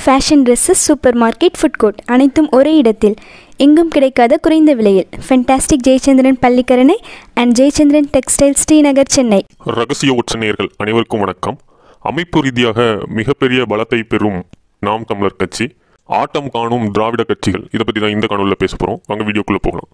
fashion dresses supermarket food court அனைத்தும் ஒரே இடத்தில் எங்கும் கிடைக்காத குறைந்த விலையில் fantastic Jayachandran Pallikaranai and Jayachandran textile Srinagar Chennai ரகசிய உச்சநேயர்கள் அனைவருக்கும் வணக்கம் அமைப்பு ரீதியாக மிகப்பெரிய பலத்தை பெறும் நாம் தமிழர் கட்சி ஆட்டம் காணும் திராவிட கட்சிகள் இதை பற்றி தான் இந்த காணொலியில் பேச போகிறோம் வாங்க வீடியோக்குள்ளே போகலாம்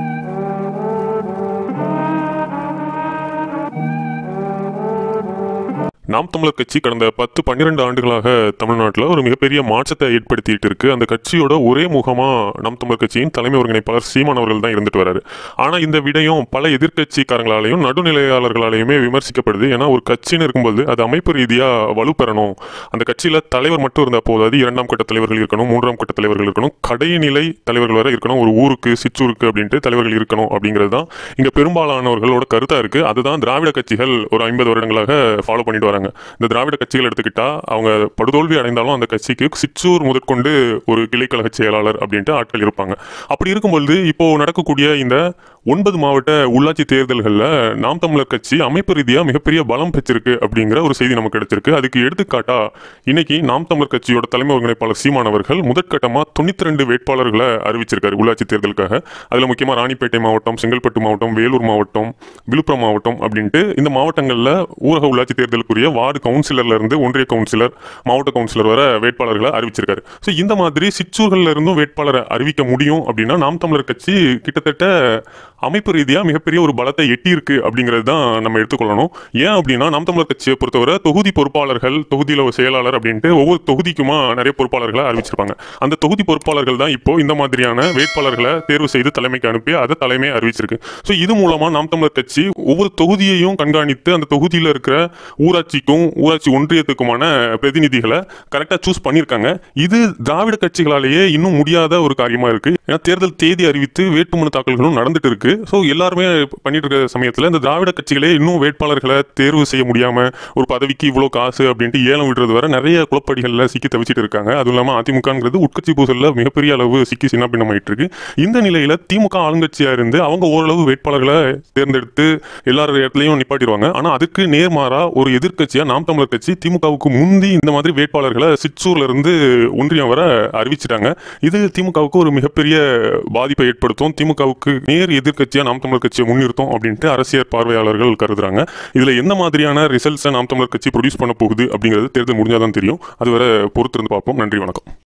நாம் தமிழர் கட்சி கடந்த பத்து பன்னிரெண்டு ஆண்டுகளாக தமிழ்நாட்டில் ஒரு மிகப்பெரிய மாற்றத்தை ஏற்படுத்திட்டு இருக்கு அந்த கட்சியோட ஒரே முகமாக நாம் தமிழர் கட்சியின் தலைமை ஒருங்கிணைப்பாளர் சீமான் அவர்கள் தான் இருந்துட்டு வராரு ஆனால் இந்த விடயம் பல எதிர்க்கட்சிக்காரங்களாலையும் நடுநிலையாளர்களாலையுமே விமர்சிக்கப்படுது ஏன்னா ஒரு கட்சின்னு இருக்கும்போது அது அமைப்பு ரீதியாக வலுப்பெறணும் அந்த கட்சியில் தலைவர் மட்டும் இருந்தால் போதாது இரண்டாம் கட்ட தலைவர்கள் இருக்கணும் மூன்றாம் கட்ட தலைவர்கள் இருக்கணும் கடைநிலை தலைவர்கள் வரை இருக்கணும் ஒரு ஊருக்கு சிற்றூருக்கு அப்படின்ட்டு தலைவர்கள் இருக்கணும் அப்படிங்கிறது தான் இங்கே பெரும்பாலானவர்களோட கருத்தாக இருக்குது அதுதான் திராவிட கட்சிகள் ஒரு ஐம்பது வருடங்களாக ஃபாலோ பண்ணிட்டு வராங்க இந்த திராவிட கட்சிகள் எடுத்துக்கிட்டா அவங்க படுதோல்வி அடைந்தாலும் அந்த கட்சிக்கு சிற்றூர் முதற்கொண்டு ஒரு கிளைக்கழக செயலாளர் அப்படின்ட்டு ஆட்கள் இருப்பாங்க அப்படி இருக்கும்பொழுது இப்போ நடக்கக்கூடிய இந்த ஒன்பது மாவட்ட உள்ளாட்சி தேர்தல்களில் நாம் தமிழர் கட்சி அமைப்பு ரீதியாக மிகப்பெரிய பலம் பெற்றிருக்கு அப்படிங்கிற ஒரு செய்தி நமக்கு கிடைச்சிருக்கு அதுக்கு எடுத்துக்காட்டா இன்னைக்கு நாம் தமிழர் கட்சியோட தலைமை ஒருங்கிணைப்பாளர் சீமான் அவர்கள் முதற்கட்டமாக தொண்ணூத்தி ரெண்டு வேட்பாளர்களை அறிவிச்சிருக்காரு உள்ளாட்சி தேர்தலுக்காக அதில் முக்கியமாக ராணிப்பேட்டை மாவட்டம் செங்கல்பட்டு மாவட்டம் வேலூர் மாவட்டம் விழுப்புரம் மாவட்டம் அப்படின்ட்டு இந்த மாவட்டங்களில் ஊரக உள்ளாட்சி தேர்தலுக்குரிய வார்டு கவுன்சிலர்ல இருந்து ஒன்றிய கவுன்சிலர் மாவட்ட கவுன்சிலர் வர வேட்பாளர்களை அறிவிச்சிருக்காரு ஸோ இந்த மாதிரி சிற்றூர்கள்ல இருந்தும் வேட்பாளரை அறிவிக்க முடியும் அப்படின்னா நாம் தமிழர் கட்சி கிட்டத்தட்ட அமைப்பு ரீதியாக மிகப்பெரிய ஒரு பலத்தை எட்டியிருக்கு அப்படிங்கிறது தான் நம்ம எடுத்துக்கொள்ளணும் ஏன் அப்படின்னா நாம் தமிழர் கட்சியை பொறுத்தவரை தொகுதி பொறுப்பாளர்கள் தொகுதியில் ஒரு செயலாளர் அப்படின்ட்டு ஒவ்வொரு தொகுதிக்குமா நிறைய பொறுப்பாளர்களை அறிவிச்சிருப்பாங்க அந்த தொகுதி பொறுப்பாளர்கள் தான் இப்போ இந்த மாதிரியான வேட்பாளர்களை தேர்வு செய்து தலைமைக்கு அனுப்பி அதை தலைமை அறிவிச்சிருக்கு ஸோ இது மூலமா நாம் தமிழர் கட்சி ஒவ்வொரு தொகுதியையும் கண்காணித்து அந்த தொகுதியில் இருக்கிற ஊராட்சிக்கும் ஊராட்சி ஒன்றியத்துக்குமான பிரதிநிதிகளை கரெக்டாக சூஸ் பண்ணியிருக்காங்க இது திராவிட கட்சிகளாலேயே இன்னும் முடியாத ஒரு காரியமா இருக்கு ஏன்னா தேர்தல் தேதி அறிவித்து வேட்புமனு தாக்கல்களும் நடந்துட்டு இருக்கு ஸோ எல்லாருமே பண்ணிட்டு இருக்கிற சமயத்தில் இந்த திராவிட கட்சிகளே இன்னும் வேட்பாளர்களை தேர்வு செய்ய முடியாம ஒரு பதவிக்கு இவ்வளோ காசு அப்படின்ட்டு ஏலம் விடுறது வர நிறைய குழப்படிகளில் சிக்கி தவிச்சிட்டு இருக்காங்க அதுவும் இல்லாமல் அதிமுகங்கிறது உட்கட்சி பூசலில் மிகப்பெரிய அளவு சிக்கி சின்ன பின்னமாயிட்டு இருக்கு இந்த நிலையில திமுக ஆளுங்கட்சியா இருந்து அவங்க ஓரளவு வேட்பாளர்களை தேர்ந்தெடுத்து எல்லார் இடத்துலையும் நிப்பாட்டிடுவாங்க ஆனால் அதுக்கு நேர்மாறா ஒரு எதிர்க்கட்சியா நாம் தமிழர் கட்சி திமுகவுக்கு முந்தி இந்த மாதிரி வேட்பாளர்களை சிற்றூர்ல இருந்து ஒன்றியம் வர அறிவிச்சிட்டாங்க இது திமுகவுக்கு ஒரு மிகப்பெரிய பாதிப்பை ஏற்படுத்தும் திமுகவுக்கு நேர் எதிர்க்கட்சியா நாம் தமிழர் கட்சியை முன்னிறுத்தும் அப்படின்ட்டு அரசியல் பார்வையாளர்கள் கருதுறாங்க இதுல எந்த மாதிரியான ரிசல்ட்ஸை நாம் தமிழர் கட்சி ப்ரொடியூஸ் பண்ண போகுது அப்படிங்கிறது தேர்தல் முடிஞ்சாதான் தெரியும் அதுவரை பொறுத்திருந்து பார்ப்போம் நன்றி வணக்கம்